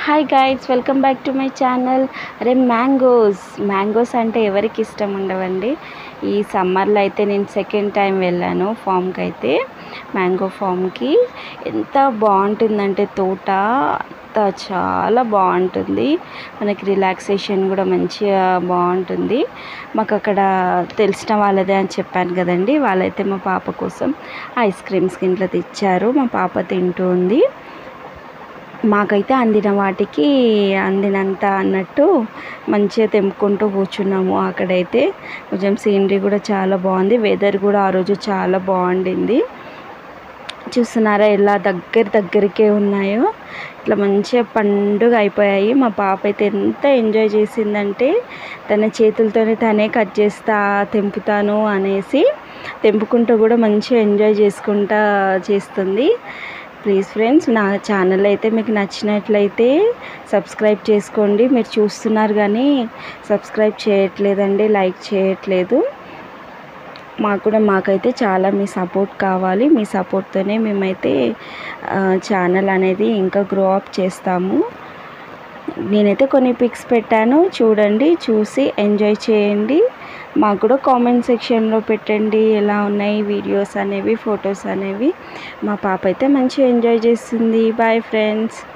hi guides welcome back to my channel అరే mangoes mangoes అంటే ఎవరికి ఇష్టం ఉండవండి ఈ సమ్మర్లో అయితే నేను సెకండ్ టైం వెళ్ళాను ఫామ్కి అయితే మ్యాంగో ఫామ్కి ఎంత బాగుంటుందంటే తోట అంత చాలా బాగుంటుంది మనకి రిలాక్సేషన్ కూడా మంచిగా బాగుంటుంది మాకు అక్కడ తెలిసిన వాళ్ళదే అని చెప్పాను కదండి వాళ్ళైతే మా పాప కోసం ఐస్ క్రీమ్స్ ఇంట్లో తెచ్చారు మా పాప తింటూ ఉంది మాకైతే అందిన వాటికి అందినంత అన్నట్టు మంచిగా తెంపుకుంటూ కూర్చున్నాము అక్కడైతే కొంచెం సీనరీ కూడా చాలా బాగుంది వెదర్ కూడా ఆ రోజు చాలా బాగుండింది చూస్తున్నారా ఎలా దగ్గర దగ్గరికే ఉన్నాయో ఇట్లా మంచిగా పండుగ అయిపోయాయి మా పాప అయితే ఎంత ఎంజాయ్ చేసిందంటే తన చేతులతోనే తనే కట్ చేస్తా తెంపుతాను అనేసి తెంపుకుంటూ కూడా మంచిగా ఎంజాయ్ చేసుకుంటా చేస్తుంది ప్లీజ్ ఫ్రెండ్స్ నా ఛానల్ అయితే మీకు నచ్చినట్లయితే సబ్స్క్రైబ్ చేసుకోండి మీరు చూస్తున్నారు కానీ సబ్స్క్రైబ్ చేయట్లేదండి లైక్ చేయట్లేదు మాకు కూడా మాకైతే చాలా మీ సపోర్ట్ కావాలి మీ సపోర్ట్తోనే మేమైతే ఛానల్ అనేది ఇంకా గ్రో అప్ చేస్తాము నేనైతే కొన్ని పిక్స్ పెట్టాను చూడండి చూసి ఎంజాయ్ చేయండి మాకు కూడా కామెంట్ సెక్షన్లో పెట్టండి ఎలా ఉన్నాయి వీడియోస్ అనేవి ఫొటోస్ అనేవి మా పాప అయితే మంచిగా ఎంజాయ్ చేస్తుంది బాయ్ ఫ్రెండ్స్